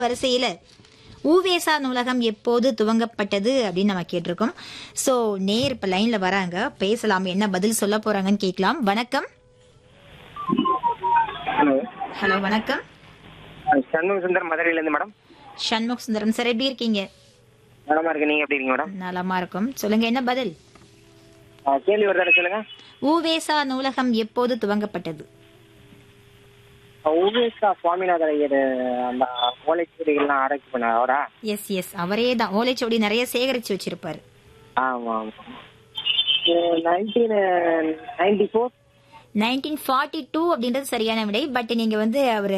வரிசையில ஊவேசா நூலகம் எப்போது துவங்கப்பட்டது அப்படின்னு நம்ம கேட்டிருக்கோம் சோ நேர் இப்ப லைன்ல வராங்க பேசலாம் என்ன பதில் சொல்ல போறாங்கன்னு கேட்கலாம் வணக்கம் ஹலோ ஹலோ வணக்கம் சண்முக சுந்தர் மதுரையிலேருந்து மேடம் சண்முக் சுந்தரம் சார் எப்படி இருக்கீங்க நலமா இருக்கு நீங்க எப்படி இருக்கீங்க மேடம் நலமா இருக்கும் சொல்லுங்க என்ன பதில் ஆ, கேள்வி ஒரு தடவை சொல்லுங்க ஊவேசா நூலகம் எப்போது துவங்கப்பட்டது உபேஷா சுவாமிநாதன் ஐயர் அந்த ஓலைச்சுவடிகள்லாம் ஆராய்ச்சி பண்ண அவரா எஸ் எஸ் அவரே தான் ஓலைச்சுவடி நிறைய சேகரிச்சு வச்சிருப்பாரு ஆமா ஆமா nineteen ninety four nineteen forty two அப்படின்றது சரியான விடை பட் நீங்க வந்து அவர்